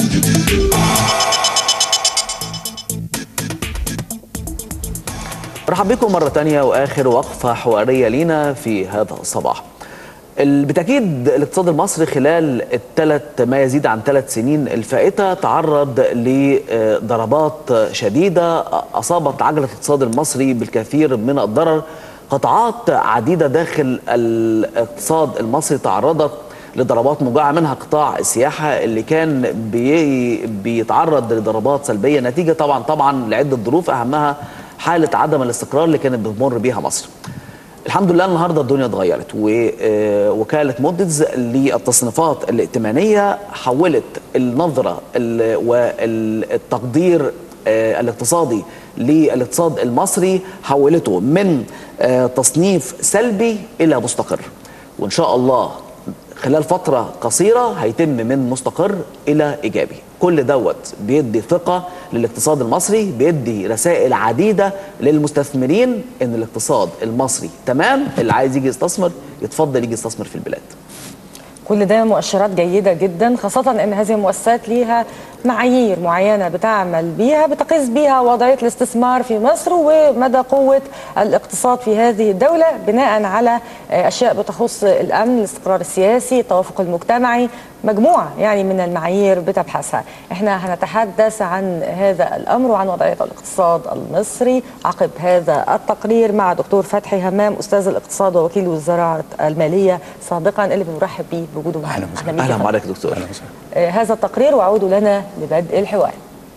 مرحب بكم مرة تانية وآخر وقفة حوارية لينا في هذا الصباح بالتأكيد الاقتصاد المصري خلال الثلاث ما يزيد عن ثلاث سنين الفائتة تعرض لضربات شديدة أصابت عجلة الاقتصاد المصري بالكثير من الضرر قطاعات عديدة داخل الاقتصاد المصري تعرضت لضربات موجعة منها قطاع السياحة اللي كان بي بيتعرض لضربات سلبية نتيجة طبعا طبعا لعدة ظروف أهمها حالة عدم الاستقرار اللي كانت بتمر بيها مصر الحمد لله النهارده الدنيا اتغيرت ووكاله مودز للتصنيفات الائتمانيه حولت النظره والتقدير الاقتصادي للاقتصاد المصري حولته من تصنيف سلبي الى مستقر وان شاء الله خلال فترة قصيرة هيتم من مستقر إلى إيجابي كل دوت بيدي ثقة للاقتصاد المصري بيدي رسائل عديدة للمستثمرين إن الاقتصاد المصري تمام اللي عايز يجي يستثمر يتفضل يجي يستثمر في البلاد كل ده مؤشرات جيدة جدا خاصة أن هذه المؤسسات ليها معايير معينة بتعمل بيها بتقيس بيها وضعية الاستثمار في مصر ومدى قوة الاقتصاد في هذه الدولة بناء على أشياء بتخص الأمن الاستقرار السياسي التوافق المجتمعي مجموعة يعني من المعايير بتبحثها احنا هنتحدث عن هذا الأمر وعن وضعية الاقتصاد المصري عقب هذا التقرير مع دكتور فتحي همام أستاذ الاقتصاد ووكيل وزارة المالية سابقا اللي بنرحب به بوجوده معنا أهلا أهلا بحضرتك دكتور أهلا آه هذا التقرير وعود لنا لبدء الحوار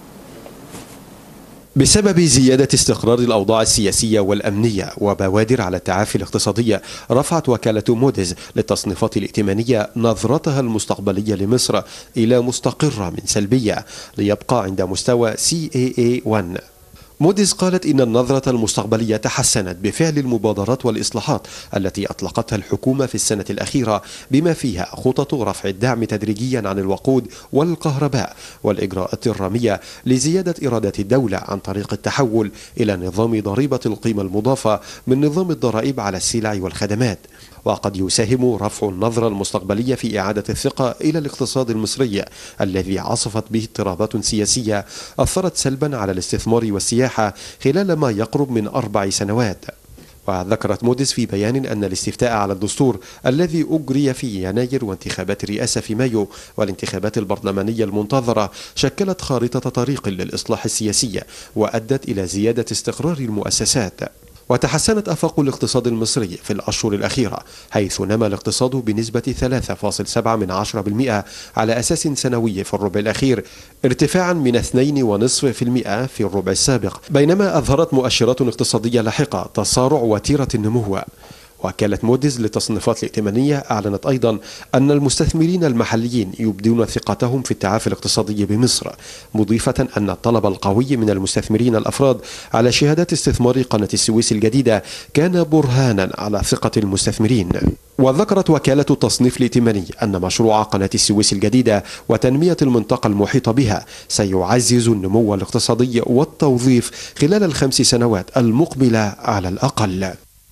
بسبب زيادة استقرار الأوضاع السياسية والأمنية وبوادر على التعافي الاقتصادية رفعت وكالة موديز للتصنيفات الائتمانية نظرتها المستقبلية لمصر إلى مستقرة من سلبية ليبقى عند مستوى CAA1 موديز قالت إن النظرة المستقبلية تحسنت بفعل المبادرات والإصلاحات التي أطلقتها الحكومة في السنة الأخيرة بما فيها خطط رفع الدعم تدريجيا عن الوقود والكهرباء والإجراءات الرامية لزيادة إيرادات الدولة عن طريق التحول إلى نظام ضريبة القيمة المضافة من نظام الضرائب على السلع والخدمات وقد يساهم رفع النظرة المستقبلية في إعادة الثقة إلى الاقتصاد المصري الذي عصفت به اضطرابات سياسية أثرت سلبا على الاستثمار والسياحة خلال ما يقرب من أربع سنوات وذكرت موديس في بيان أن الاستفتاء على الدستور الذي أجري في يناير وانتخابات الرئاسة في مايو والانتخابات البرلمانية المنتظرة شكلت خارطة طريق للإصلاح السياسي وأدت إلى زيادة استقرار المؤسسات وتحسنت أفاق الاقتصاد المصري في الأشهر الأخيرة حيث نما الاقتصاد بنسبة 3.7 من 10% على أساس سنوي في الربع الأخير ارتفاعا من 2.5% في الربع السابق بينما أظهرت مؤشرات اقتصادية لاحقة تسارع وتيرة النمو وكالة موديز للتصنيفات الائتمانية أعلنت أيضا أن المستثمرين المحليين يبدون ثقتهم في التعافي الاقتصادي بمصر مضيفة أن الطلب القوي من المستثمرين الأفراد على شهادات استثمار قناة السويس الجديدة كان برهانا على ثقة المستثمرين وذكرت وكالة التصنيف الائتماني أن مشروع قناة السويس الجديدة وتنمية المنطقة المحيطة بها سيعزز النمو الاقتصادي والتوظيف خلال الخمس سنوات المقبلة على الأقل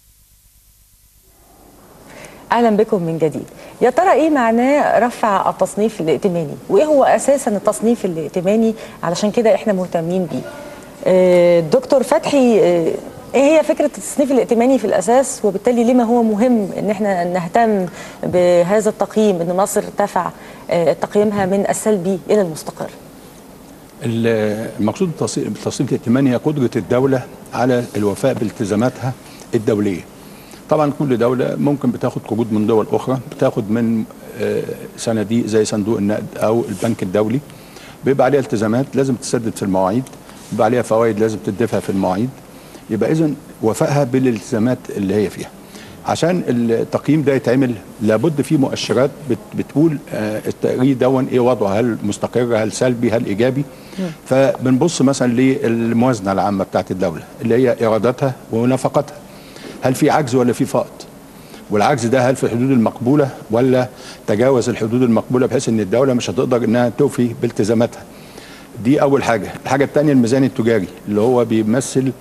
اهلا بكم من جديد يا ترى ايه معناه رفع التصنيف الائتماني وايه هو اساسا التصنيف الائتماني علشان كده احنا مهتمين بيه آه دكتور فتحي آه ايه هي فكره التصنيف الائتماني في الاساس وبالتالي لما هو مهم ان احنا نهتم بهذا التقييم ان مصر ارتفع آه تقييمها من السلبي الى المستقر المقصود بالتصنيف الائتماني هي قدره الدوله على الوفاء بالتزاماتها الدوليه طبعا كل دوله ممكن بتاخد قروض من دول اخرى بتاخد من صناديق زي صندوق النقد او البنك الدولي بيبقى عليها التزامات لازم تسدد في المواعيد بيبقى عليها فوائد لازم تدفع في المواعيد يبقى اذا وفائها بالالتزامات اللي هي فيها عشان التقييم ده يتعمل لابد في مؤشرات بت بتقول التقرير دون ايه وضعه هل مستقر هل سلبي هل ايجابي فبنبص مثلا للموازنه العامه بتاعت الدوله اللي هي ايراداتها ونفقاتها هل في عجز ولا في فائض والعجز ده هل في الحدود المقبوله ولا تجاوز الحدود المقبوله بحيث ان الدوله مش هتقدر انها توفي بالتزاماتها دي اول حاجه الحاجه الثانيه الميزان التجاري اللي هو بيمثل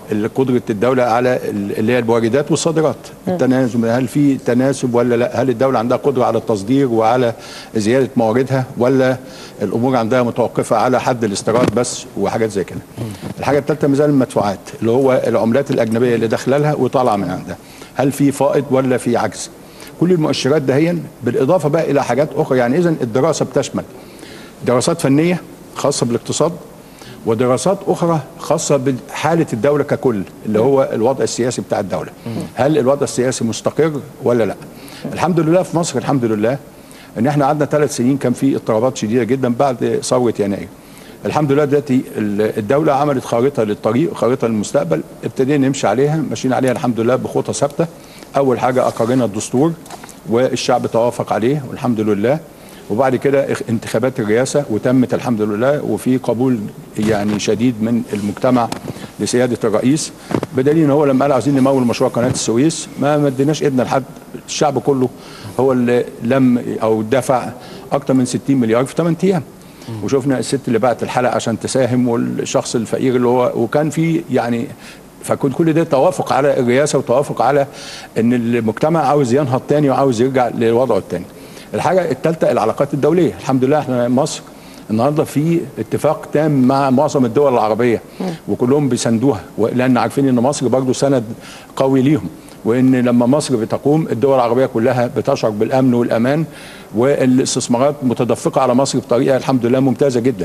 ال- قدره الدوله على ال- اللي هي الواردات والصادرات التناسب هل في تناسب ولا لا هل الدوله عندها قدره على التصدير وعلى زياده مواردها ولا الامور عندها متوقفه على حد الاستيراد بس وحاجات زي كده الحاجه الثالثه ميزان المدفوعات اللي هو العملات الاجنبيه اللي داخله لها وطالعه من عندها هل في فائض ولا في عجز كل المؤشرات دهيا بالاضافه بقى الى حاجات اخرى يعني اذا الدراسه بتشمل دراسات فنيه خاصه بالاقتصاد ودراسات اخرى خاصه بحاله الدوله ككل اللي هو الوضع السياسي بتاع الدوله هل الوضع السياسي مستقر ولا لا الحمد لله في مصر الحمد لله ان احنا قعدنا ثلاث سنين كان في اضطرابات شديده جدا بعد ثوره يناير الحمد لله دلوقتي ال- الدوله عملت خارطه للطريق خارطه للمستقبل ابتدينا نمشي عليها ماشيين عليها الحمد لله بخطى ثابته اول حاجه اقرنا الدستور والشعب توافق عليه والحمد لله وبعد كده اخ- انتخابات الرئاسه وتمت الحمد لله وفي قبول يعني شديد من المجتمع لسياده الرئيس بدليل ان هو لما قال عايزين نمول مشروع قناه السويس ما مديناش ايدنا لحد الشعب كله هو اللي لم او دفع اكتر من 60 مليار في 8 ايام وشفنا الست اللي بعت الحلقه عشان تساهم والشخص الفقير اللي هو وكان في يعني فكل كل ده توافق على الرئاسه وتوافق على ان المجتمع عاوز ينهض تاني وعاوز يرجع لوضعه التاني. الحاجه الثالثه العلاقات الدوليه، الحمد لله احنا مصر النهارده في اتفاق تام مع معظم الدول العربيه وكلهم بيساندوها لان عارفين ان مصر برضه سند قوي ليهم وان لما مصر بتقوم الدول العربيه كلها بتشعر بالامن والامان والاستثمارات متدفقه على مصر بطريقه الحمد لله ممتازه جدا.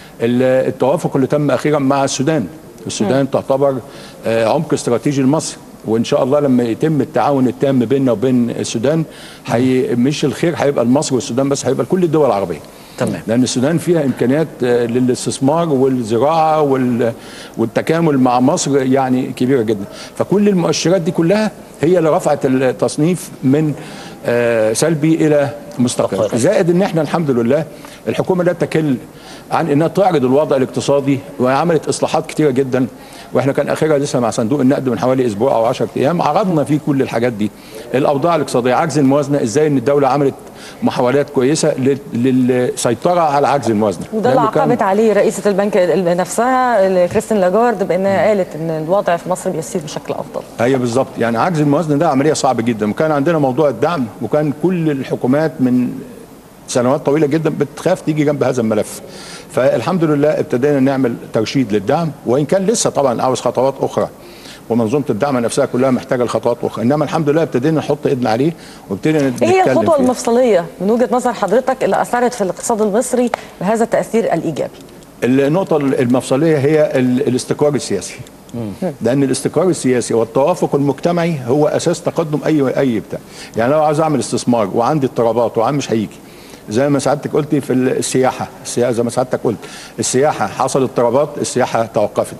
ال- التوافق اللي تم اخيرا مع السودان السودان تعتبر آه، عمق استراتيجي لمصر وان شاء الله لما يتم التعاون التام بيننا وبين السودان حي مش الخير هيبقى لمصر والسودان بس هيبقى لكل الدول العربيه تمام. لان السودان فيها امكانيات آه، للاستثمار والزراعه وال- والتكامل مع مصر يعني كبيره جدا فكل المؤشرات دي كلها هي اللي رفعت التصنيف من آه، سلبي الى مستقر مستقر. زائد ان احنا الحمد لله الحكومه لا تكل عن انها تعرض الوضع الاقتصادي وعملت اصلاحات كتيره جدا واحنا كان اخرها لسه مع صندوق النقد من حوالي اسبوع او 10 ايام عرضنا فيه كل الحاجات دي الاوضاع الاقتصاديه عجز الموازنه ازاي ان الدوله عملت محاولات كويسه لل- للسيطره على عجز الموازنه وده اللي لأنه كان- عقبت عليه رئيسة البنك ال- نفسها كريستين لاجارد بانها قالت ان الوضع في مصر بيسير بشكل افضل هي بالظبط يعني عجز الموازنه ده عمليه صعبه جدا وكان عندنا موضوع الدعم وكان كل الحكومات من سنوات طويله جدا بتخاف تيجي جنب هذا الملف فالحمد لله ابتدينا نعمل ترشيد للدعم وان كان لسه طبعا عاوز خطوات اخرى ومنظومه الدعم نفسها كلها محتاجه لخطوات اخرى انما الحمد لله ابتدينا نحط ايدنا عليه وابتدينا نتكلم ايه هي الخطوة فيه. المفصليه من وجهة نظر حضرتك اللي اثرت في الاقتصاد المصري بهذا التاثير الايجابي؟ النقطة المفصلية هي ال- الاستقرار السياسي لأن الاستقرار السياسي والتوافق المجتمعي هو أساس تقدم أي أي بتاع يعني لو عاوز أعمل استثمار وعندي اضطرابات وعم مش هيجي زي ما سعادتك قلتي في السياحة السياحة زي ما سعادتك قلت السياحة حصل اضطرابات السياحة توقفت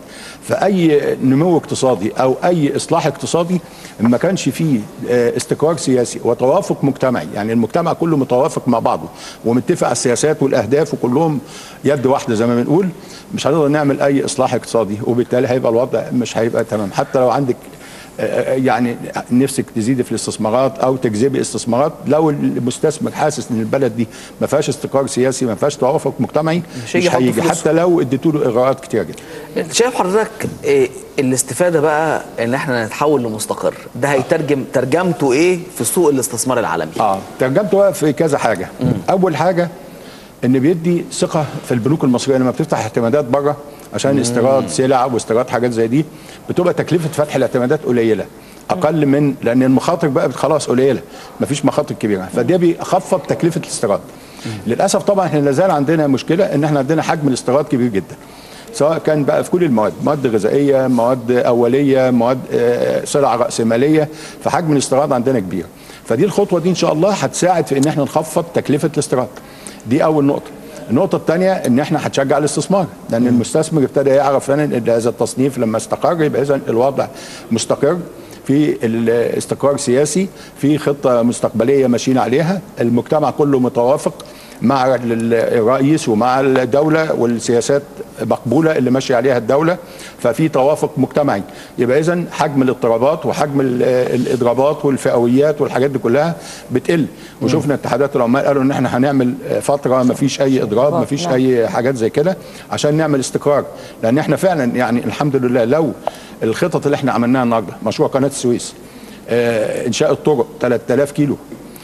فأي نمو اقتصادي أو أي إصلاح اقتصادي ما كانش فيه آه، استقرار سياسي وتوافق مجتمعي يعني المجتمع كله متوافق مع بعضه ومتفق على السياسات والأهداف وكلهم يد واحدة زي ما بنقول مش هنقدر نعمل أي إصلاح اقتصادي وبالتالي هيبقى الوضع مش هيبقى تمام حتى لو عندك آه، يعني نفسك تزيدي في الاستثمارات او تجذبي استثمارات لو المستثمر حاسس ان البلد دي ما فيهاش استقرار سياسي ما فيهاش توافق مجتمعي مش هيجي مش يحط هيجي فلوسه. حتى لو اديتوا له اغراءات كتيره جدا شايف حضرتك إيه الاستفاده بقى ان احنا نتحول لمستقر ده هيترجم ترجمته ايه في سوق الاستثمار العالمي اه ترجمته بقى في كذا حاجه اول حاجه ان بيدي ثقه في البنوك المصريه لما بتفتح اعتمادات بره عشان استيراد سلع واستيراد حاجات زي دي بتبقى تكلفه فتح الاعتمادات قليله اقل من لان المخاطر بقى خلاص قليله مفيش مخاطر كبيره فده بيخفض تكلفه الاستيراد للاسف طبعا احنا لازال عندنا مشكله ان احنا عندنا حجم الاستيراد كبير جدا سواء كان بقى في كل المواد مواد غذائيه مواد اوليه مواد آه، سلع راسماليه فحجم الاستيراد عندنا كبير فدي الخطوه دي ان شاء الله هتساعد في ان احنا نخفض تكلفه الاستيراد دي اول نقطه النقطة الثانية إن إحنا هتشجع الاستثمار، لأن المستثمر ابتدى يعرف فعلا إن هذا التصنيف لما استقر يبقى إذا الوضع مستقر في الاستقرار السياسي، في خطة مستقبلية ماشيين عليها، المجتمع كله متوافق مع ال- الرئيس ومع الدولة والسياسات مقبوله اللي ماشيه عليها الدوله ففي توافق مجتمعي يبقى اذا حجم الاضطرابات وحجم ال- الاضرابات والفئويات والحاجات دي كلها بتقل وشفنا اتحادات العمال قالوا ان احنا هنعمل فتره ما فيش اي اضراب ما فيش نعم. اي حاجات زي كده عشان نعمل استقرار لان احنا فعلا يعني الحمد لله لو الخطط اللي احنا عملناها النهارده مشروع قناه السويس آه انشاء الطرق 3000 كيلو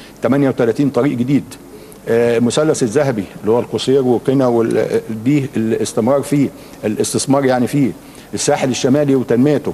38 طريق جديد آه، مثلث الذهبي اللي هو القصير وقنا وال- دي الاستمرار فيه الاستثمار يعني فيه الساحل الشمالي وتنميته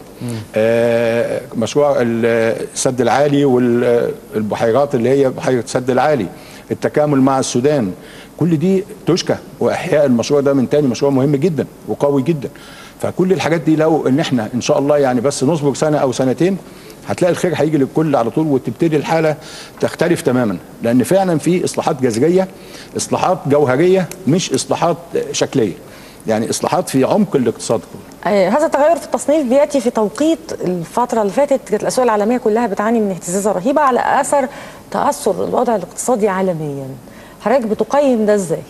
آه، مشروع السد العالي والبحيرات اللي هي بحيره السد العالي التكامل مع السودان كل دي تشكى واحياء المشروع ده من تاني مشروع مهم جدا وقوي جدا فكل الحاجات دي لو ان احنا ان شاء الله يعني بس نصبر سنه او سنتين هتلاقي الخير هيجي للكل على طول وتبتدي الحاله تختلف تماما لان فعلا في اصلاحات جذريه اصلاحات جوهريه مش اصلاحات شكليه يعني اصلاحات في عمق الاقتصاد كله آه، هذا التغير في التصنيف بياتي في توقيت الفتره اللي فاتت كانت الاسواق العالميه كلها بتعاني من اهتزازه رهيبه على اثر تاثر الوضع الاقتصادي عالميا حضرتك بتقيم ده ازاي؟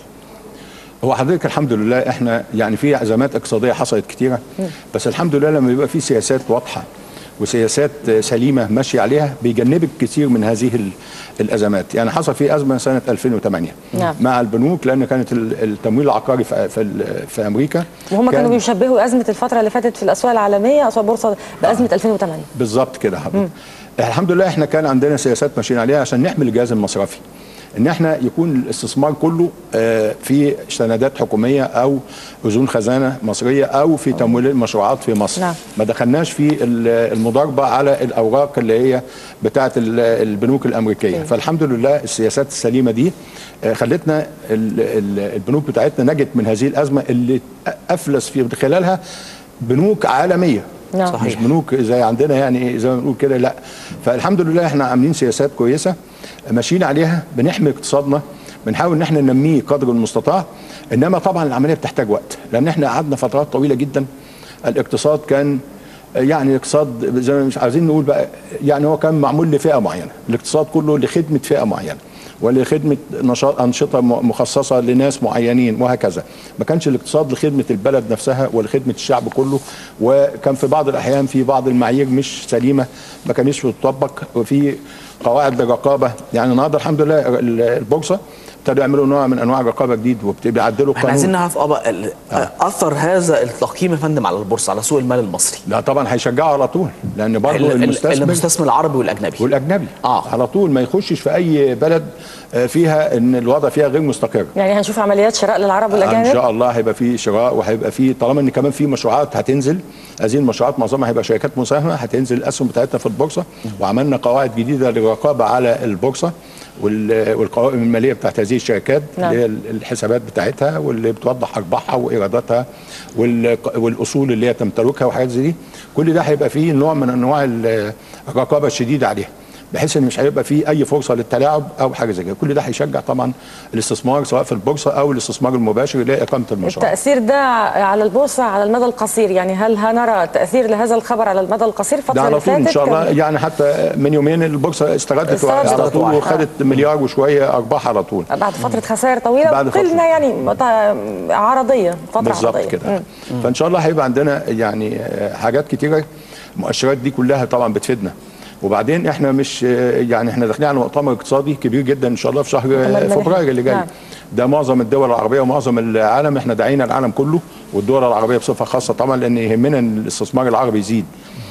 هو حضرتك الحمد لله احنا يعني في ازمات اقتصاديه حصلت كتيره بس الحمد لله لما بيبقى في سياسات واضحه وسياسات سليمه ماشيه عليها بيجنبك كثير من هذه ال- الازمات يعني حصل في ازمه سنه 2008 نعم. مع البنوك لان كانت ال- التمويل العقاري في في, ال- في امريكا وهم كان- كانوا بيشبهوا ازمه الفتره اللي فاتت في الاسواق العالميه اسواق البورصه بازمه 2008 بالظبط كده حضرتك الحمد لله احنا كان عندنا سياسات ماشيين عليها عشان نحمي الجهاز المصرفي ان احنا يكون الاستثمار كله آه، في سندات حكوميه او اذون خزانه مصريه او في تمويل المشروعات في مصر نعم. ما دخلناش في ال- المضاربه على الاوراق اللي هي بتاعه ال- البنوك الامريكيه فالحمد لله السياسات السليمه دي آه، خلتنا ال- ال- البنوك بتاعتنا نجت من هذه الازمه اللي افلس في خلالها بنوك عالميه نعم. صحيح. مش بنوك زي عندنا يعني زي ما بنقول كده لا فالحمد لله احنا عاملين سياسات كويسه ماشيين عليها بنحمي اقتصادنا بنحاول ان احنا ننميه قدر المستطاع انما طبعا العمليه بتحتاج وقت لان احنا قعدنا فترات طويله جدا الاقتصاد كان يعني اقتصاد زي ما مش عايزين نقول بقى يعني هو كان معمول لفئه معينه الاقتصاد كله لخدمه فئه معينه ولخدمه نشاط انشطه م- مخصصه لناس معينين وهكذا ما كانش الاقتصاد لخدمه البلد نفسها ولخدمه الشعب كله وكان في بعض الاحيان في بعض المعايير مش سليمه ما كانتش بتطبق وفي قواعد الرقابه يعني النهارده الحمد لله ال- البورصه ابتدوا يعملوا نوع من انواع الرقابه جديد وبيعدلوا احنا عايزين القانون نعرف اه بقى ال- اثر هذا التقييم يا فندم على البورصه على سوق المال المصري لا طبعا هيشجعوا على طول لان ال- برضه ال- المستثمر المستثمر العربي والاجنبي والاجنبي آه. على طول ما يخشش في اي بلد آه، فيها ان الوضع فيها غير مستقر يعني هنشوف عمليات شراء للعرب ان والاجانب شاء الله هيبقى في شراء وهيبقى في طالما ان كمان في مشروعات هتنزل هذه المشروعات معظمها هيبقى شركات مساهمه هتنزل الاسهم بتاعتها في البورصه وعملنا قواعد جديده للرقابه على البورصه وال- والقوائم الماليه بتاعت هذه الشركات نعم. اللي هي الحسابات بتاعتها واللي بتوضح ارباحها وايراداتها وال- والاصول اللي هي تمتلكها وحاجات زي دي كل ده هيبقى فيه نوع من انواع ال- الرقابه الشديده عليها بحيث ان مش هيبقى فيه اي فرصه للتلاعب او حاجه زي كده كل ده هيشجع طبعا الاستثمار سواء في البورصه او الاستثمار المباشر اللي هي اقامه المشروع التاثير ده على البورصه على المدى القصير يعني هل هنرى تاثير لهذا الخبر على المدى القصير الفتره ده على اللي طول فاتت ان شاء الله كان- يعني حتى من يومين البورصه استردت استردت على طول وقع. وخدت مليار وشويه ارباح على طول بعد فتره خسائر طويله بعد فترة. قلنا يعني مت- عرضيه فتره بالظبط عرضيه كده فان شاء الله هيبقى عندنا يعني آه، حاجات كتيره المؤشرات دي كلها طبعا بتفيدنا وبعدين احنا مش آه، يعني احنا داخلين على مؤتمر اقتصادي كبير جدا ان شاء الله في شهر آه، مؤتمر مالي. فبراير اللي جاي نعم. ده معظم الدول العربيه ومعظم العالم احنا دعينا العالم كله والدول العربيه بصفه خاصه طبعا لان يهمنا ان الاستثمار العربي يزيد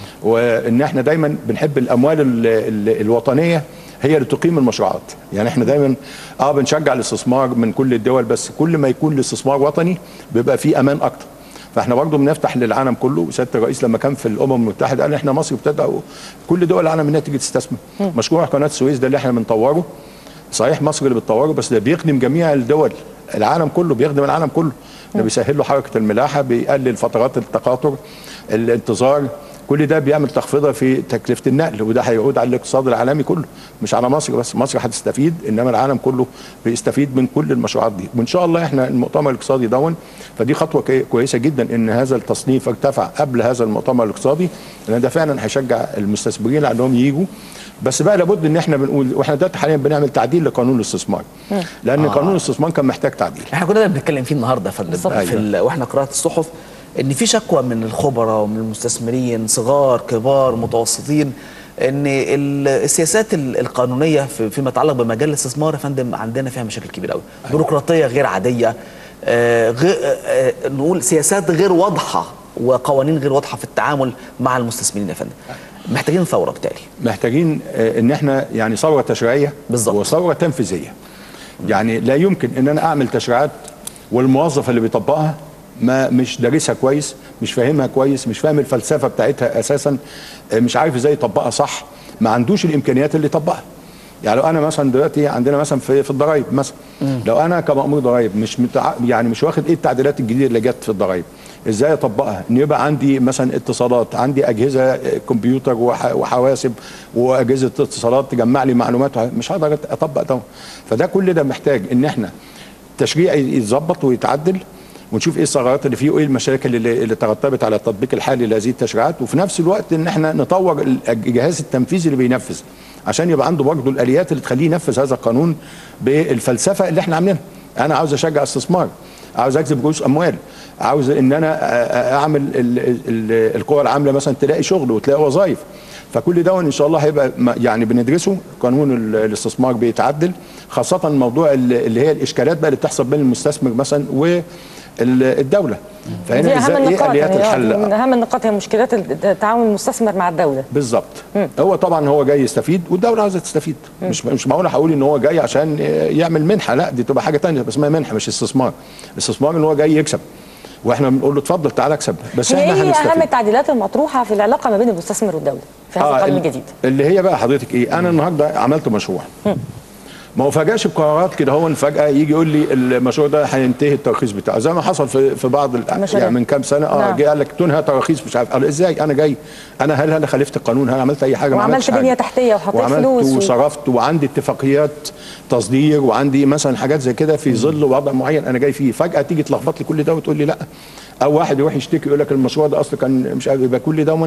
وان احنا دايما بنحب الاموال ال- ال- الوطنيه هي اللي تقيم المشروعات يعني احنا دايما اه بنشجع الاستثمار من كل الدول بس كل ما يكون الاستثمار وطني بيبقى فيه امان اكتر فاحنا برضه بنفتح للعالم كله سياده الرئيس لما كان في الامم المتحده قال احنا مصر بتدعو كل دول العالم انها تيجي تستثمر مشروع قناه السويس ده اللي احنا بنطوره صحيح مصر اللي بتطوره بس ده بيخدم جميع الدول العالم كله بيخدم العالم كله ده بيسهل له حركه الملاحه بيقلل فترات التقاطر الانتظار كل ده بيعمل تخفيضه في تكلفه النقل وده هيعود على الاقتصاد العالمي كله مش على مصر بس مصر هتستفيد انما العالم كله بيستفيد من كل المشروعات دي وان شاء الله احنا المؤتمر الاقتصادي دون فدي خطوه كي- كويسه جدا ان هذا التصنيف ارتفع قبل هذا المؤتمر الاقتصادي لان ده فعلا هيشجع المستثمرين على انهم يجوا بس بقى لابد ان احنا بنقول واحنا دلوقتي حاليا بنعمل تعديل لقانون الاستثمار لان قانون الاستثمار كان محتاج تعديل احنا كنا بنتكلم فيه النهارده يا فندم بالظبط. في ال... واحنا قراءه الصحف ان في شكوى من الخبراء ومن المستثمرين صغار كبار متوسطين ان ال- السياسات ال- القانونيه في فيما يتعلق بمجال الاستثمار يا فندم عندنا فيها مشاكل كبيره قوي بيروقراطيه غير عاديه آه غير آه آه، نقول سياسات غير واضحه وقوانين غير واضحه في التعامل مع المستثمرين يا فندم محتاجين ثوره بالتالي محتاجين آه، ان احنا يعني ثوره تشريعيه بالظبط. وثوره تنفيذيه يعني لا يمكن ان انا اعمل تشريعات والموظف اللي بيطبقها ما مش دارسها كويس مش فاهمها كويس مش فاهم الفلسفه بتاعتها اساسا آه، مش عارف ازاي يطبقها صح ما عندوش الامكانيات اللي يطبقها يعني لو انا مثلا دلوقتي عندنا مثلا في في الضرايب مثلا لو انا كمأمور ضرايب مش متع... يعني مش واخد ايه التعديلات الجديده اللي جت في الضرايب ازاي اطبقها ان يبقى عندي مثلا اتصالات عندي اجهزه آه، كمبيوتر وح... وحواسب واجهزه اتصالات تجمع لي معلومات وح- مش هقدر اطبق ده فده كل ده محتاج ان احنا التشريع يتظبط ويتعدل ونشوف ايه الثغرات اللي فيه وايه المشاكل اللي, اللي ترتبت على التطبيق الحالي لهذه التشريعات وفي نفس الوقت ان احنا نطور الجهاز التنفيذي اللي بينفذ عشان يبقى عنده برضه الاليات اللي تخليه ينفذ هذا القانون بالفلسفه اللي احنا عاملينها انا عاوز اشجع استثمار عاوز اجذب جزء اموال عاوز ان انا أ- أ- اعمل ال- ال- القوى العامله مثلا تلاقي شغل وتلاقي وظائف فكل ده ان شاء الله هيبقى م- يعني بندرسه قانون ال- الاستثمار بيتعدل خاصه موضوع ال- اللي هي الاشكالات بقى اللي بتحصل بين المستثمر مثلا والدوله دي فهنا اهم ازاي ايه النقاط اليات يعني الحل من اهم النقاط هي مشكلات التعاون المستثمر مع الدوله بالظبط هو طبعا هو جاي يستفيد والدوله عاوزه تستفيد مش مش معقول هقول ان هو جاي عشان يعمل منحه لا دي تبقى حاجه تانية بس اسمها منحه مش استثمار الاستثمار ان هو جاي يكسب واحنا بنقول له اتفضل تعالى اكسب بس هي احنا ايه اهم هنستفيد التعديلات المطروحه في العلاقه ما بين المستثمر والدوله في هذا آه، القانون ال- الجديد اللي هي بقى حضرتك ايه انا النهارده عملت مشروع ما هو فجاش بقرارات كده هو فجاه يجي يقول لي المشروع ده هينتهي الترخيص بتاعه زي ما حصل في في بعض ال- المشاريع. يعني من كام سنه اه نعم. جه قال لك تنهى تراخيص مش عارف قال ازاي انا جاي انا هل انا خالفت القانون هل عملت اي حاجه ما وعملت عملتش حاجة. بنية تحتية وحطيت وعملت فلوس و- وصرفت وعندي اتفاقيات تصدير وعندي مثلا حاجات زي كده في ظل وضع معين انا جاي فيه فجاه تيجي تلخبط لي كل ده وتقول لي لا او واحد يروح يشتكي يقول لك المشروع ده اصلا كان مش عارف يبقى كل ده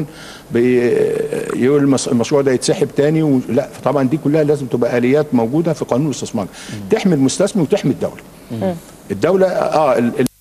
يقول المس- المشروع ده يتسحب تاني و... لا فطبعا دي كلها لازم تبقى اليات موجوده في قانون الاستثمار تحمي المستثمر وتحمي الدوله الدوله اه ال... ال-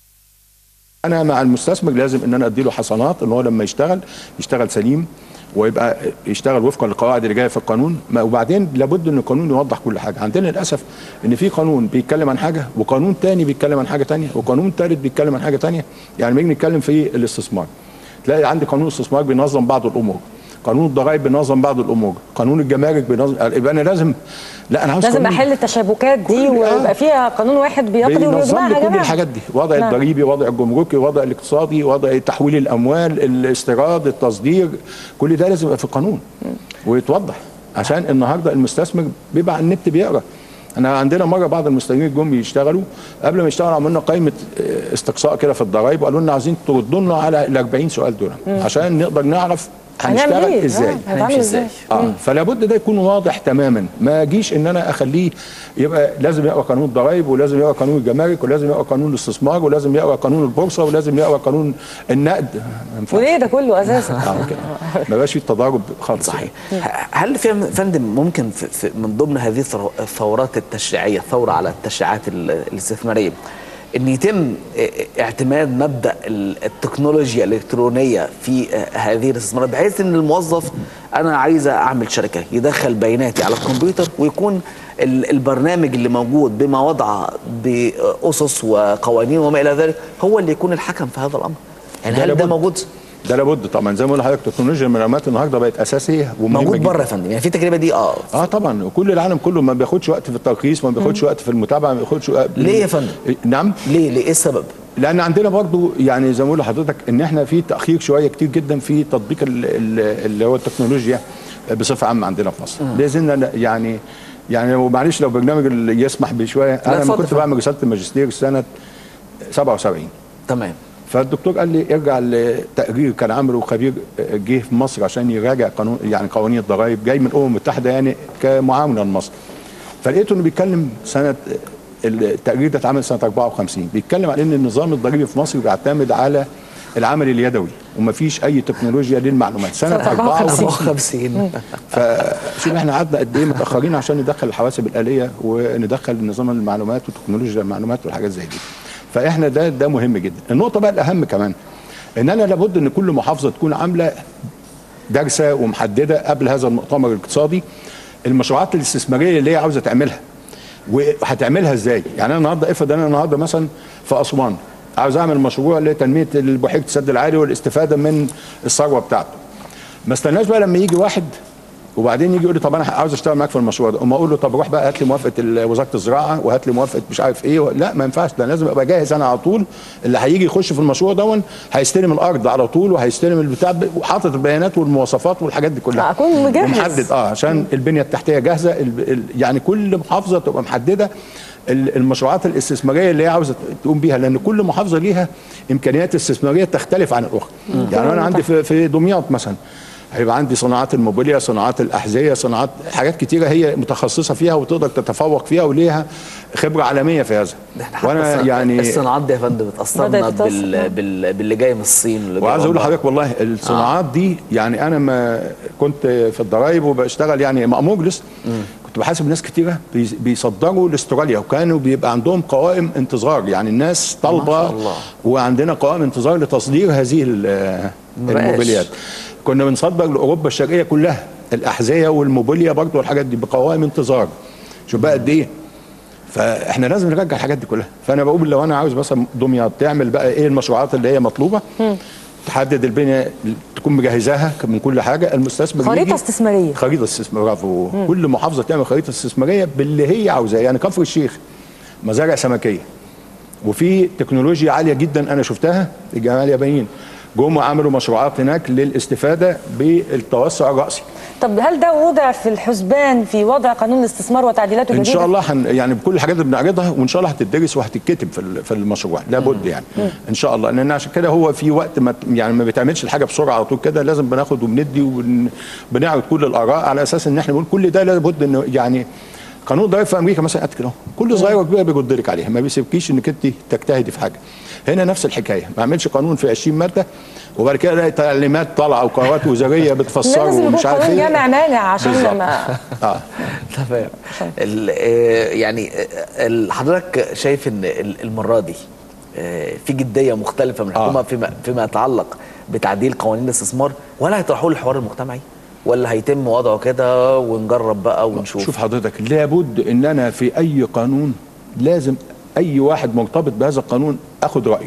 انا مع المستثمر لازم ان انا ادي له حصانات ان هو لما يشتغل يشتغل سليم ويبقى يشتغل وفقا للقواعد اللي جايه في القانون ما- وبعدين لابد ان القانون يوضح كل حاجه عندنا للاسف ان في قانون بيتكلم عن حاجه وقانون تاني بيتكلم عن حاجه تانية وقانون تالت بيتكلم عن حاجه تانية يعني لما نيجي نتكلم في الاستثمار تلاقي عندي قانون الاستثمار بينظم بعض الامور قانون الضرائب بينظم بعض الامور قانون الجمارك بينظم يبقى انا لازم لا انا عاوز لازم قانون- احل التشابكات دي كل- آه. ويبقى فيها قانون واحد بيقضي بينظم ويجمعها لي يا كل جماعه الحاجات دي وضع نعم. الضريبي وضع الجمركي وضع الاقتصادي وضع تحويل الاموال الاستيراد التصدير كل ده لازم يبقى في القانون ويتوضح عشان النهارده المستثمر بيبقى على النت بيقرا انا عندنا مره بعض المستثمرين جم يشتغلوا قبل ما يشتغلوا عملنا قائمه آه، استقصاء كده في الضرايب وقالوا لنا عايزين تردوا لنا على ال 40 سؤال دول عشان نقدر نعرف هنعمل هنشتغل إيه؟ ازاي آه، هنتعامل هنمشي ازاي إزاي؟ اه فلا بد ده يكون واضح تماما ما اجيش ان انا اخليه يبقى لازم يقرا قانون الضرائب ولازم يقرا قانون الجمارك ولازم يقرا قانون الاستثمار ولازم يقرا قانون البورصه ولازم يقرا قانون النقد ما ينفعش. وليه ده كله اساسا اه كده ما بقاش في تضارب خالص صحيح هل في فندم ممكن في في من ضمن هذه الثرو- الثورات التشريعيه الثوره على التشريعات ال- الاستثماريه ان يتم ا- اعتماد مبدا ال- التكنولوجيا الالكترونيه في ا- هذه الاستثمارات بحيث ان الموظف انا عايز اعمل شركه يدخل بياناتي على الكمبيوتر ويكون ال- البرنامج اللي موجود بما وضع باسس وقوانين وما الى ذلك هو اللي يكون الحكم في هذا الامر يعني ده هل ده لابد. موجود ده لابد طبعا زي ما قلنا لحضرتك تكنولوجيا المعلومات النهارده بقت اساسيه ومهمه موجود جداً. بره يا فندم يعني في التجربه دي اه اه طبعا وكل العالم كله ما بياخدش وقت في الترخيص ما بياخدش وقت في المتابعه ما بياخدش وقت ليه يا فندم؟ نعم ليه ليه ايه السبب؟ لان عندنا برضو يعني زي ما بقول لحضرتك ان احنا في تاخير شويه كتير جدا في تطبيق ال- ال- اللي هو التكنولوجيا بصفه عامه عندنا في مصر باذن يعني يعني لو معلش لو برنامج اللي يسمح بشويه انا لما اتفضل، كنت اتفضل. بعمل رساله الماجستير سنه 77 تمام فالدكتور قال لي ارجع لتقرير كان عامله خبير جه في مصر عشان يراجع قانون يعني قوانين الضرائب جاي من الامم المتحده يعني كمعاونه لمصر فلقيته انه بيتكلم سنه التقرير ده اتعمل سنه 54 بيتكلم عن ان النظام الضريبي في مصر بيعتمد على العمل اليدوي ومفيش اي تكنولوجيا للمعلومات سنه سنة 54 54 فشوف احنا قعدنا قد ايه متاخرين عشان ندخل الحواسب الاليه وندخل نظام المعلومات وتكنولوجيا المعلومات والحاجات زي دي فاحنا ده ده مهم جدا النقطه بقى الاهم كمان ان انا لابد ان كل محافظه تكون عامله دارسه ومحدده قبل هذا المؤتمر الاقتصادي المشروعات الاستثماريه اللي هي عاوزه تعملها وهتعملها ازاي يعني انا النهارده افرض انا النهارده مثلا في اسوان عاوز اعمل مشروع لتنميه بحيره السد العالي والاستفاده من الثروه بتاعته ما استناش بقى لما يجي واحد وبعدين يجي يقول لي طب انا عاوز اشتغل معاك في المشروع ده اما اقول له طب روح بقى هات لي موافقه ال- وزاره الزراعه وهات لي موافقه مش عارف ايه لا ما ينفعش ده لازم ابقى جاهز انا على طول اللي هيجي يخش في المشروع دون هيستلم الارض على طول وهيستلم البتاع ب- وحاطط البيانات والمواصفات والحاجات دي كلها أكون مجهز. ومحدد اه عشان البنيه التحتيه جاهزه ال- ال- يعني كل محافظه تبقى محدده ال- المشروعات الاستثماريه اللي هي عاوزه تقوم بيها لان كل محافظه ليها امكانيات استثماريه تختلف عن الاخرى يعني انا عندي في في دمياط مثلا هيبقى عندي صناعات الموبيليا صناعات الاحذيه صناعات حاجات كتيره هي متخصصه فيها وتقدر تتفوق فيها وليها خبره عالميه في هذا احنا وانا حتى يعني الصناعات دي يا فندم بتاثرنا بدأت تتأثر. بال... بال... باللي جاي من الصين واللي جاي وعايز اقول من لحضرتك والله الصناعات دي يعني انا ما كنت في الضرايب وبشتغل يعني مأمور لسه كنت بحاسب ناس كتيره بي- بيصدروا لاستراليا وكانوا بيبقى عندهم قوائم انتظار يعني الناس ما طالبه شاء الله. وعندنا قوائم انتظار لتصدير هذه ال- مبقاش. الموبيليات كنا بنصدر لاوروبا الشرقيه كلها الاحذيه والموبيليا برضه والحاجات دي بقوائم انتظار شوف بقى قد ايه فاحنا لازم نرجع الحاجات دي كلها فانا بقول لو انا عاوز مثلا دمياط تعمل بقى ايه المشروعات اللي هي مطلوبه تحدد البنيه تكون مجهزاها من كل حاجه المستثمر خريطة يجي- استثمارية. خريطه استثماريه برافو كل محافظه تعمل خريطه استثماريه باللي هي عاوزاه يعني كفر الشيخ مزارع سمكيه وفي تكنولوجيا عاليه جدا انا شفتها الجماعه اليابانيين جم عملوا مشروعات هناك للاستفاده بالتوسع الراسي طب هل ده وضع في الحسبان في وضع قانون الاستثمار وتعديلاته ان الجديدة؟ شاء الله هن يعني بكل الحاجات اللي بنعرضها وان شاء الله هتدرس وهتتكتب في ال- في المشروع لابد يعني ان شاء الله لان عشان كده هو في وقت ما يعني ما بيتعملش الحاجه بسرعه على طول كده لازم بناخد وبندي وبنعرض كل الاراء على اساس ان احنا بنقول كل ده لابد انه يعني قانون الضرائب في امريكا مثلا قد كده أهو. كل صغيره وكبيره بيرد لك عليها ما بيسيبكيش انك انت تجتهدي في حاجه هنا نفس الحكايه ما اعملش قانون في 20 ماده وبعد كده الاقي تعليمات طالعه وقرارات وزاريه بتفسره لازم يكون ومش عارف قانون ايه جامع مانع عشان بالظبط. لما اه تمام ال- آه، يعني آه، ال- حضرتك شايف ان ال- المره دي آه، في جديه مختلفه من الحكومه آه. فيما فيما يتعلق بتعديل قوانين الاستثمار ولا هيطرحوه للحوار المجتمعي ولا هيتم وضعه كده ونجرب بقى ونشوف شوف حضرتك لابد ان انا في اي قانون لازم اي واحد مرتبط بهذا القانون اخد رايه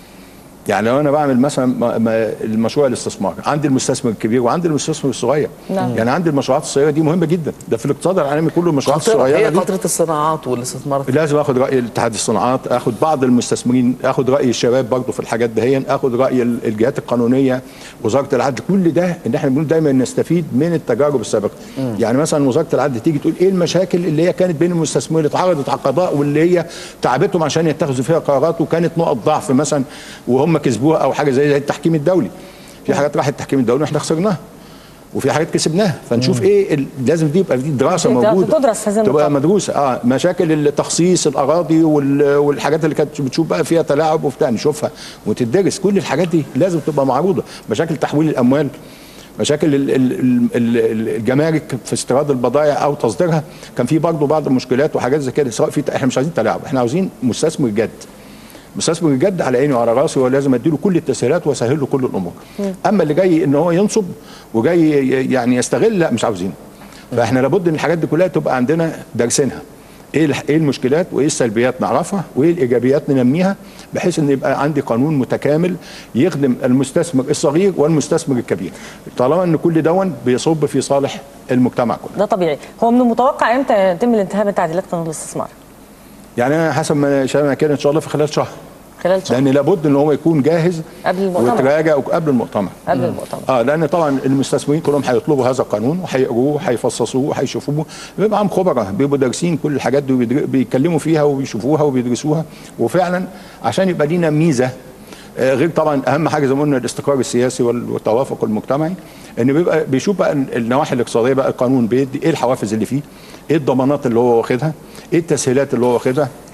يعني لو انا بعمل مثلا م- م- المشروع الاستثمار عندي المستثمر الكبير وعندي المستثمر الصغير نعم. يعني عندي المشروعات الصغيره دي مهمه جدا ده في الاقتصاد العالمي كله المشروعات خطيرة. الصغيره هي دي فتره الصناعات والاستثمارات لازم اخد راي اتحاد الصناعات اخد بعض المستثمرين اخد راي الشباب برضه في الحاجات دهيا اخد راي ال- الجهات القانونيه وزاره العدل كل ده ان احنا بنقول دايما نستفيد من التجارب السابقه يعني مثلا وزاره العدل تيجي تقول ايه المشاكل اللي هي كانت بين المستثمرين اللي اتعرضت على القضاء واللي هي تعبتهم عشان يتخذوا فيها قرارات وكانت نقط ضعف مثلا وهم كسبوها او حاجه زي زي التحكيم الدولي في حاجات راحت التحكيم الدولي واحنا خسرناها وفي حاجات كسبناها فنشوف ايه ال- لازم دي يبقى دي دراسه دي موجوده تدرس هذه تبقى النقاط. مدروسه اه مشاكل التخصيص الاراضي وال- والحاجات اللي كانت بتشوف بقى فيها تلاعب وبتاع نشوفها وتدرس كل الحاجات دي لازم تبقى معروضه مشاكل تحويل الاموال مشاكل ال- ال- ال- ال- الجمارك في استيراد البضائع او تصديرها كان في برضه بعض المشكلات وحاجات زي كده سواء في احنا مش عايزين تلاعب احنا عاوزين مستثمر جد مستثمر جد على عيني وعلى راسي ولازم اديله كل التسهيلات واسهل له كل الامور اما اللي جاي ان هو ينصب وجاي ي- يعني يستغل لا مش عاوزينه فاحنا لابد ان الحاجات دي كلها تبقى عندنا دارسينها ايه الح- ايه المشكلات وايه السلبيات نعرفها وايه الايجابيات ننميها بحيث ان يبقى عندي قانون متكامل يخدم المستثمر الصغير والمستثمر الكبير طالما ان كل دون بيصب في صالح المجتمع كله ده طبيعي هو من المتوقع امتى يتم الانتهاء من تعديلات قانون الاستثمار يعني انا حسب ما شايف كده ان شاء الله في خلال شهر خلال شهر لان لابد ان هو يكون جاهز قبل المؤتمر. ويتراجع قبل المؤتمر قبل المؤتمر اه لان طبعا المستثمرين كلهم هيطلبوا هذا القانون وهيقروه وهيفصصوه وهيشوفوه بيبقى معاهم خبراء بيبقوا دارسين كل الحاجات دي وبيدر- بيتكلموا فيها وبيشوفوها وبيدرسوها وفعلا عشان يبقى لينا ميزه آه، غير طبعا اهم حاجه زي ما قلنا الاستقرار السياسي وال- والتوافق المجتمعي ان بيبقى بيشوف بقى النواحي الاقتصاديه بقى القانون بيدي ايه الحوافز اللي فيه ايه الضمانات اللي هو واخدها ايه التسهيلات اللي هو واخدها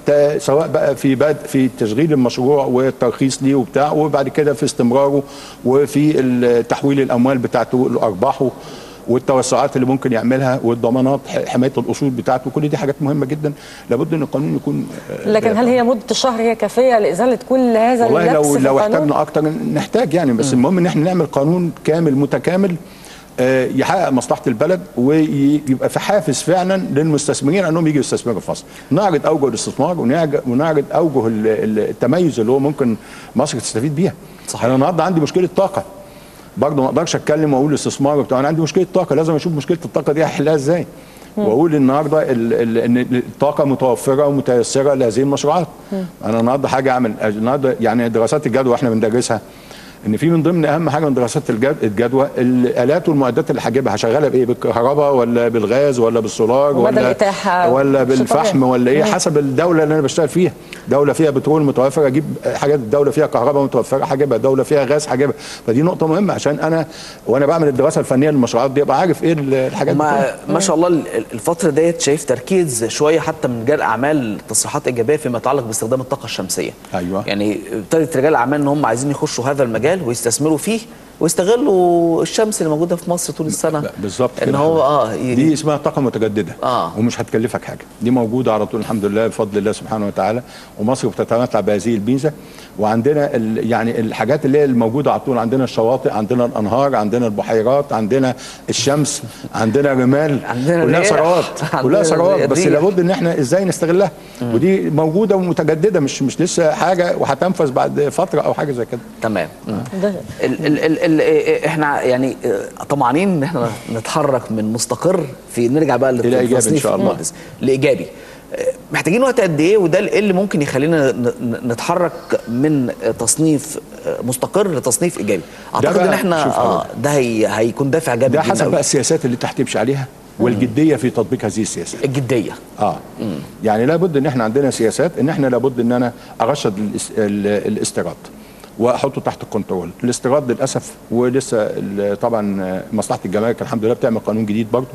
ت- سواء بقى في بدء في تشغيل المشروع والترخيص ليه وبتاع وبعد كده في استمراره وفي ال- تحويل الاموال بتاعته لارباحه والتوسعات اللي ممكن يعملها والضمانات ح- حمايه الاصول بتاعته كل دي حاجات مهمه جدا لابد ان القانون يكون آه، لكن هل هي مده الشهر هي كافيه لازاله كل هذا والله اللبس لو في لو القانون؟ احتاجنا اكتر نحتاج يعني بس المهم ان احنا نعمل قانون كامل متكامل آه، يحقق مصلحه البلد ويبقى في حافز فعلا للمستثمرين انهم يجوا يستثمروا في مصر. نعرض اوجه الاستثمار ونعج- ونعرض اوجه ال- ال- التميز اللي هو ممكن مصر تستفيد بيها. صحيح. انا النهارده عندي مشكله طاقه. برضه ما اقدرش اتكلم واقول استثمار وبتاع انا عندي مشكله طاقه لازم اشوف مشكله الطاقه دي هحلها ازاي. واقول النهارده ال- ال- ان الطاقه متوفره ومتيسره لهذه المشروعات. انا النهارده حاجه اعمل النهارده يعني دراسات الجدوى احنا بندرسها ان في من ضمن اهم حاجه من دراسات الجد- الجدوى الالات والمعدات اللي هجيبها هشغلها بايه بالكهرباء ولا بالغاز ولا بالسولار ومدى ولا الإتاحة ولا شيء بالفحم طبيعي. ولا ايه مم. حسب الدوله اللي انا بشتغل فيها دوله فيها بترول متوفر اجيب حاجات الدوله فيها كهرباء متوفره هجيبها دوله فيها غاز هجيبها فدي نقطه مهمه عشان انا وانا بعمل الدراسه الفنيه للمشروعات دي ابقى عارف ايه الحاجات دي ما كلها. ما شاء الله ال- الفتره ديت شايف تركيز شويه حتى من رجال اعمال تصريحات ايجابيه فيما يتعلق باستخدام الطاقه الشمسيه أيوة. يعني ابتدت رجال الاعمال ان هم عايزين يخشوا هذا المجال ويستثمروا فيه ويستغلوا الشمس اللي موجوده في مصر طول السنه بالظبط ان كده. هو اه ي- دي اسمها طاقه متجدده آه. ومش هتكلفك حاجه دي موجوده على طول الحمد لله بفضل الله سبحانه وتعالى ومصر بتتمتع بهذه الميزه وعندنا ال يعني الحاجات اللي هي الموجوده على طول عندنا الشواطئ عندنا الانهار عندنا البحيرات عندنا الشمس عندنا رمال عندنا كلها الرياح. ثروات عندنا كلها ثروات بس الريح. لابد ان احنا ازاي نستغلها ودي موجوده ومتجدده مش مش لسه حاجه وهتنفذ بعد فتره او حاجه زي كده تمام ده ال ال ال ال إيه- احنا يعني آه، طمعانين ان احنا نتحرك من مستقر في نرجع بقى إلى إيجابي إن للتصنيف شاء الله. المهندس لايجابي آه، محتاجين وقت قد ايه وده ايه اللي ممكن يخلينا ن- ن- نتحرك من آه، تصنيف آه، مستقر لتصنيف ايجابي اعتقد بقى- ان احنا شوف اه حضرتك. ده هي هيكون دافع جامد ده جداً حسب أوي. بقى السياسات اللي تحتمشي عليها والجديه في تطبيق هذه السياسات الجديه اه يعني لابد ان احنا عندنا سياسات ان احنا لابد ان انا ارشد الاس- ال- الاستيراد واحطه تحت الكنترول الاستيراد للاسف ولسه ال- طبعا آه، مصلحه الجمارك الحمد لله بتعمل قانون جديد برضه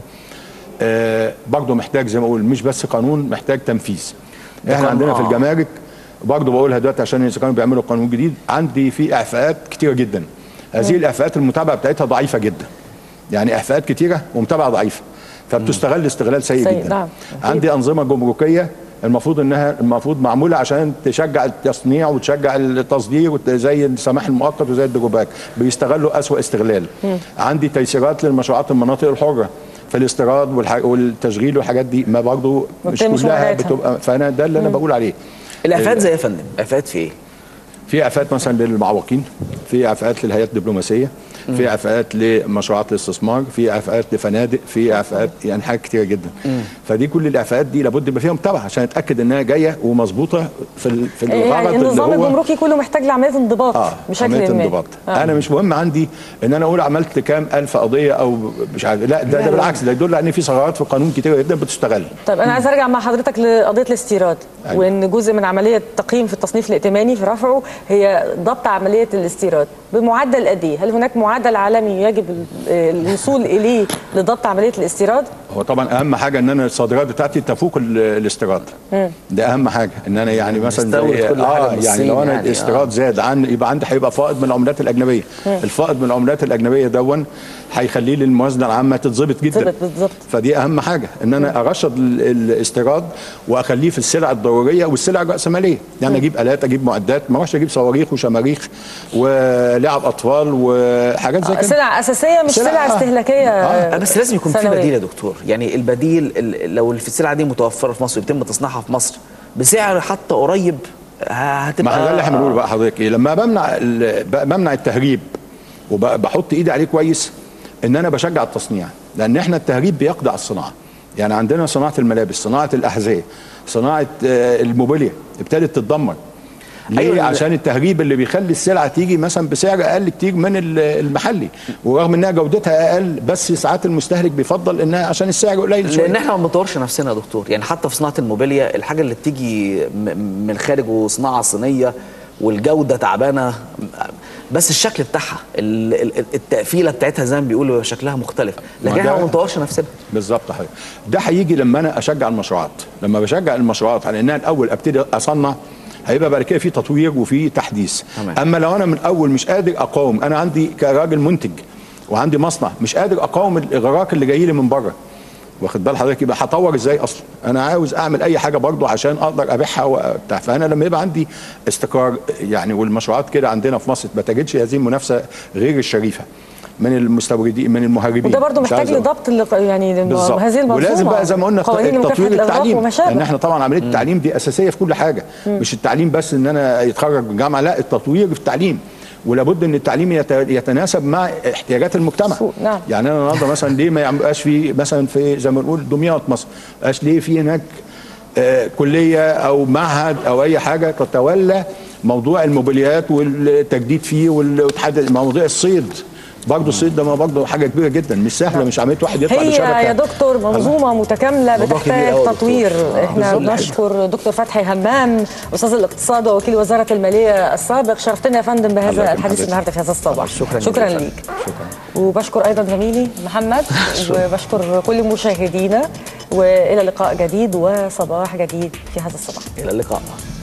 آه برضه محتاج زي ما اقول مش بس قانون محتاج تنفيذ احنا قانون، عندنا في آه. الجمارك برضه بقولها دلوقتي عشان اذا كانوا بيعملوا قانون جديد عندي في اعفاءات كتيره جدا هذه الاعفاءات المتابعه بتاعتها ضعيفه جدا يعني اعفاءات كتيره ومتابعه ضعيفه فبتستغل استغلال سيء سيء، جدا نعم. عندي انظمه جمركيه المفروض انها المفروض معموله عشان تشجع التصنيع وتشجع التصدير وت- زي السماح المؤقت وزي الدروباك بيستغلوا اسوأ استغلال عندي تيسيرات للمشروعات المناطق الحره في الاستيراد والح- والتشغيل والحاجات دي ما برضو مش وبتمشي كلها ورايتها. بتبقى فانا ده اللي انا بقول عليه الافات زي يا فندم افات في ايه في اعفاءات مثلا للمعوقين في اعفاءات للهيئات الدبلوماسيه في اعفاءات لمشروعات الاستثمار في اعفاءات لفنادق في اعفاءات يعني حاجات كتيره جدا فدي كل الاعفاءات دي لابد يبقى فيها متابعه عشان اتاكد انها جايه ومظبوطه في ال- في الغرض يعني اللي النظام هو الجمركي كله محتاج لعمليه انضباط اه بشكل عمليه ما انضباط آه. انا مش مهم عندي ان انا اقول عملت كام الف قضيه او مش عارف لا ده, ده بالعكس ده يدل على ان في ثغرات في القانون كتيره جدا بتستغل طيب انا عايز ارجع مع حضرتك لقضيه الاستيراد أيوة. وان جزء من عمليه التقييم في التصنيف الائتماني في رفعه هي ضبط عمليه الاستيراد بمعدل قد ايه؟ هل هناك معدل عالمي يجب ال- الوصول اليه لضبط عمليه الاستيراد؟ هو طبعا اهم حاجه ان انا الصادرات بتاعتي تفوق ال- الاستيراد ده اهم حاجه ان انا يعني مثلا نستورد زي- كل حاجة اه من يعني الصين لو انا يعني، الاستيراد آه. زاد عن يبقى عندي هيبقى فائض من العملات الاجنبيه الفائض من العملات الاجنبيه دون هيخلي لي الموازنه العامه تتظبط جدا تتظبط بالظبط. فدي اهم حاجه ان انا ارشد ال- الاستيراد واخليه في السلع الضروريه والسلع الراسماليه يعني اجيب الات اجيب معدات ما اروحش اجيب صواريخ وشماريخ ولعب اطفال وحاجات زي كده سلع اساسيه مش سلع- سلع آه. استهلاكيه آه. آه، بس لازم يكون في سنوية. بديل يا دكتور يعني البديل ال- لو في السلعه دي متوفره في مصر يتم تصنيعها في مصر بسعر حتى قريب ه- هتبقى ما احنا ده اللي احنا بنقوله بقى حضرتك ايه لما بمنع ال- ب- بمنع التهريب وبحط ايدي عليه كويس ان انا بشجع التصنيع لان احنا التهريب بيقضي على الصناعه يعني عندنا صناعه الملابس صناعه الاحذيه صناعه آه، الموبيليا ابتدت تتدمر ليه؟ أيوة، أيوة عشان التهريب اللي بيخلي السلعه تيجي مثلا بسعر اقل كتير من ال- المحلي ورغم انها جودتها اقل بس ساعات المستهلك بيفضل انها عشان السعر قليل شويه لان احنا ما بنطورش نفسنا يا دكتور يعني حتى في صناعه الموبيليا الحاجه اللي بتيجي م- من الخارج وصناعه صينيه والجوده تعبانه بس الشكل بتاعها ال- ال- التقفيله بتاعتها زي ما بيقولوا بيبقى شكلها مختلف ما لكن ده- احنا ما بنطورش نفسنا بالظبط حضرتك ده هيجي لما انا اشجع المشروعات لما بشجع المشروعات على انها الاول ابتدي اصنع هيبقى بعد كده في تطوير وفي تحديث تمام. اما لو انا من الاول مش قادر اقاوم انا عندي كراجل منتج وعندي مصنع مش قادر اقاوم الاغراق اللي جاي لي من بره واخد بال حضرتك يبقى هطور ازاي اصلا انا عاوز اعمل اي حاجه برضه عشان اقدر ابيعها وبتاع فانا لما يبقى عندي استقرار يعني والمشروعات كده عندنا في مصر ما تجدش هذه المنافسه غير الشريفه من المستوردين من المهاجرين وده برضه مش محتاج عايز أقول. لضبط اللق- يعني بالظبط هذه المنظومه ولازم بقى زي ما قلنا قوانين مكافحة تطوير الإغراق التعليم وما شابه. لان احنا طبعا عمليه التعليم دي اساسيه في كل حاجه مش التعليم بس ان انا يتخرج من الجامعه لا التطوير في التعليم ولابد ان التعليم يت- يتناسب مع احتياجات المجتمع سوق، نعم. يعني انا النهارده مثلا ليه ما يبقاش في مثلا في زي ما نقول دمياط مثلا بقاش ليه في هناك آه، كليه او معهد او اي حاجه تتولى موضوع الموبيليات والتجديد فيه والاتحاد موضوع الصيد برضه الصيد ده ما برضه حاجه كبيره جدا مش سهله مش عمليه واحد يطلع هي بشبكه يا دكتور منظومه متكامله موضوع كبير بتحتاج أوي يا تطوير دكتور. احنا بالظبط. بنشكر دكتور فتحي همام استاذ الاقتصاد ووكيل وزاره الماليه السابق شرفتنا يا فندم الله بهذا يكرم الحديث حضرتك. النهارده في هذا الصباح شكراً شكرا جزيلاً. ليك وبشكر ايضا زميلي محمد وبشكر كل مشاهدينا والى لقاء جديد وصباح جديد في هذا الصباح الى اللقاء